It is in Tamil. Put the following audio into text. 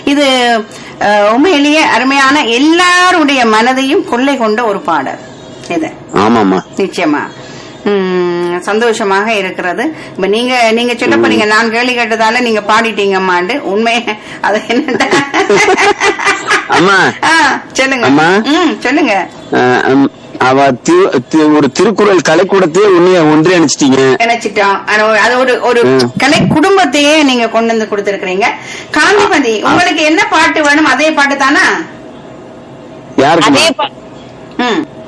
இது அஹ், உண்மையிலேயே அருமையான எல்லாருடைய மனதையும் கொள்ளை கொண்ட ஒரு பாடல் இது ஆமாமா நிச்சயமா உம், சந்தோஷமாக இருக்கிறது இப்ப நீங்க நீங்க சொல்ல போறீங்க நான் கேள்வி கேட்டதால நீங்க பாடிட்டீங்கம்மாண்டு உண்மை அது என்னடா அம்மா ஆ, சொல்லுங்க அம்மா. ம் சொல்லுங்க அஹ், அம், அவ திரு- தி- ஒரு திருக்குறள் கலைக்கூடத்தையே உன்னைய ஒன்றி அனுப்பிச்சிட்டீங்க நினைச்சிட்டோம் அது ஒரு- அது ஒரு ஒரு ம். கலை குடும்பத்தையே நீங்க கொண்டு வந்து கொடுத்திருக்கிறீங்க காந்திமதி உங்களுக்கு என்ன பாட்டு வேணும் அதே பாட்டு தானா யாருக்கு அதே பா- ம்